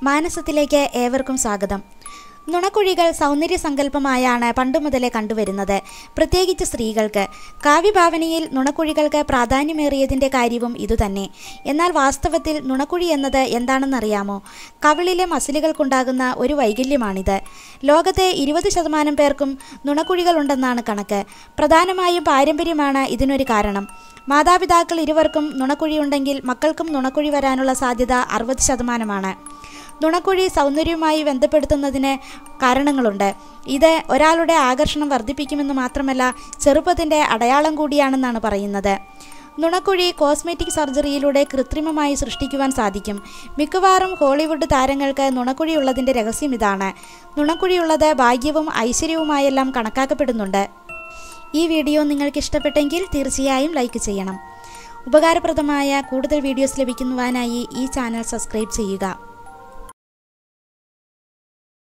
മാനസത്തിലേക്ക് ഏവർക്കും സ്വാഗതം നുണക്കുഴികൾ സൗന്ദര്യ സങ്കല്പമായാണ് പണ്ടുമുതലേ കണ്ടുവരുന്നത് പ്രത്യേകിച്ച് സ്ത്രീകൾക്ക് കാവ്യഭാവനയിൽ നുണക്കുഴികൾക്ക് പ്രാധാന്യമേറിയതിൻ്റെ കാര്യവും ഇതുതന്നെ എന്നാൽ വാസ്തവത്തിൽ നുണക്കുഴി എന്നത് എന്താണെന്നറിയാമോ കവിളിലെ മസിലുകൾക്കുണ്ടാകുന്ന ഒരു വൈകല്യമാണിത് ലോകത്തെ ഇരുപത് ശതമാനം പേർക്കും നുണക്കുഴികളുണ്ടെന്നാണ് കണക്ക് പ്രധാനമായും പാരമ്പര്യമാണ് ഇതിനൊരു കാരണം മാതാപിതാക്കൾ ഇരുവർക്കും നുണക്കുഴിയുണ്ടെങ്കിൽ മക്കൾക്കും നുണക്കുഴി വരാനുള്ള സാധ്യത അറുപത് ശതമാനമാണ് നുണക്കുഴി സൗന്ദര്യവുമായി ബന്ധപ്പെടുത്തുന്നതിന് കാരണങ്ങളുണ്ട് ഇത് ഒരാളുടെ ആകർഷണം വർദ്ധിപ്പിക്കുമെന്ന് മാത്രമല്ല ചെറുപ്പത്തിൻ്റെ അടയാളം കൂടിയാണെന്നാണ് പറയുന്നത് നുണക്കുഴി കോസ്മെറ്റിക് സർജറിയിലൂടെ കൃത്രിമമായി സൃഷ്ടിക്കുവാൻ സാധിക്കും മിക്കവാറും ഹോളിവുഡ് താരങ്ങൾക്ക് നുണക്കുഴിയുള്ളതിൻ്റെ രഹസ്യം ഇതാണ് നുണക്കുഴിയുള്ളത് ഭാഗ്യവും ഐശ്വര്യവുമായെല്ലാം കണക്കാക്കപ്പെടുന്നുണ്ട് ഈ വീഡിയോ നിങ്ങൾക്ക് ഇഷ്ടപ്പെട്ടെങ്കിൽ തീർച്ചയായും ലൈക്ക് ചെയ്യണം ഉപകാരപ്രദമായ കൂടുതൽ വീഡിയോസ് ലഭിക്കുവാനായി ഈ ചാനൽ സബ്സ്ക്രൈബ് ചെയ്യുക